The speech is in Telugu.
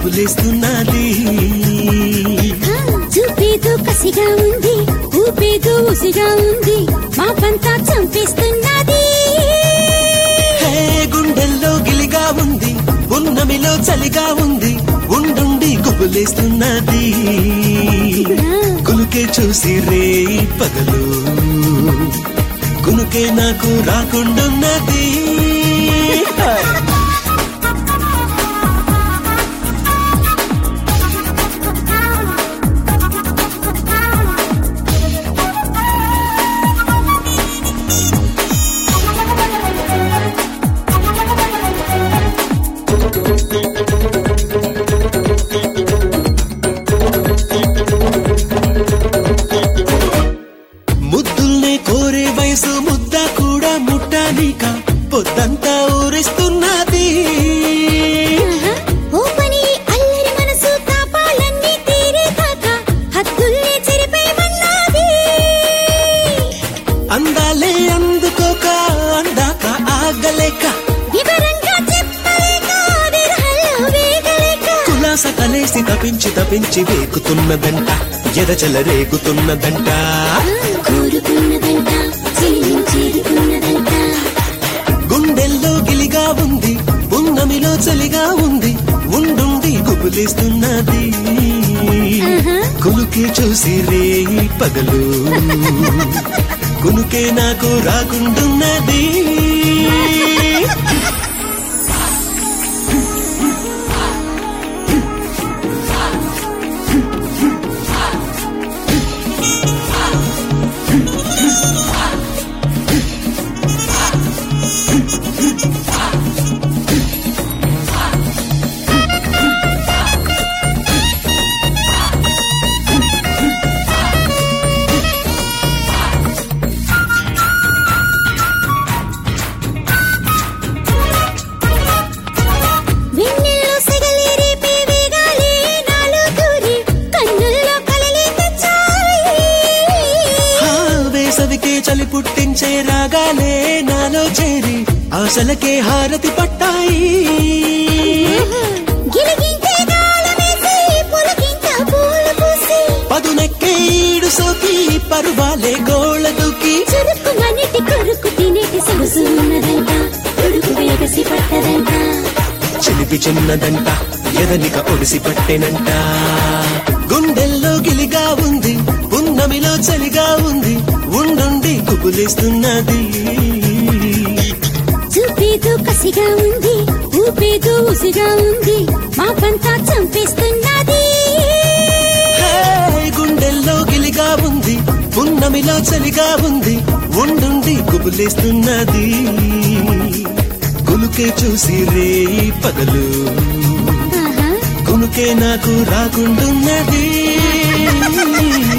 గుబులేస్తున్నది చూపేదో కసిగా ఉంది ఊపేదో ఉసిగా ఉంది మా పంతా చంపేస్తున్నది హే గుండెల్లో గిలిగా ఉంది ఉన్నమిలో చలిగా ఉంది ఉండుండి గుబులేస్తున్నది కునుకే చూసి రే పగలు కునుకే నాకు రాకుండున్నది ముద్దుల్నే కోరే వయసు ముద్ద కూడా ముట్టానిక పొద్దంతా ఊరిస్తున్నది ఓ పని అల్లరి మనసు తాపాలన్నీ తీరే కాక హద్దుల్ని చెరిపేయమన్నది అందాలే అందుకోక అందాక ఆగలేక వివరంగా చెప్పలేక విరహంలో వేగలేక కులాస కలేసి తపించి తపించి వేకుతున్నదంట ఎదచల రేగుతున్నదంట కోరుకున్నదంట చేయించేరుకున్నదంట గుండెల్లో గిలిగా ఉంది ఉన్నమిలో చలిగా ఉంది ఉండుండి గుబులేస్తున్నది కునుకే చూసి రే పగలు కునుకే నాకు రాకుండున్నది వెన్నెల్లో సెగలి రేపే వేగాలే నాలో దూరి కన్నుల్లో కలలే తెచ్చాయి హా, వేసవికే చలి పుట్టించే రాగాలే నాలో చేరి ఆశలకే హారతి పట్టాయి గిలిగింతే గాలమేసి పులకింత పూలు పూసి పదునెక్కే ఈడు సోకి పరువాలే గోళ దూకి చురుకు మనిటి కొరుకు తినేటి సొగసు ఉన్నదంట కొడుకు వేగసి పట్టదంట చిలిపి చిన్నదంట ఎదనిక ఒడిసి పట్టెనంట గుండెల్లో గిలిగా ఉంది ఉన్నమిలో చలిగా ఉంది ఉండుండి గుబులేస్తున్నది చూపేదో కసిగా ఉంది ఊపేదో ఉసిగా ఉంది మా పంతా చంపేస్తున్నది హే, గుండెల్లో గిలిగా ఉంది ఉన్నమిలో చలిగా ఉంది ఉండుండి గుబులేస్తున్నది కునుకే చూసి రే పగలు ఆహా కునుకే నాకు రాకుండున్నది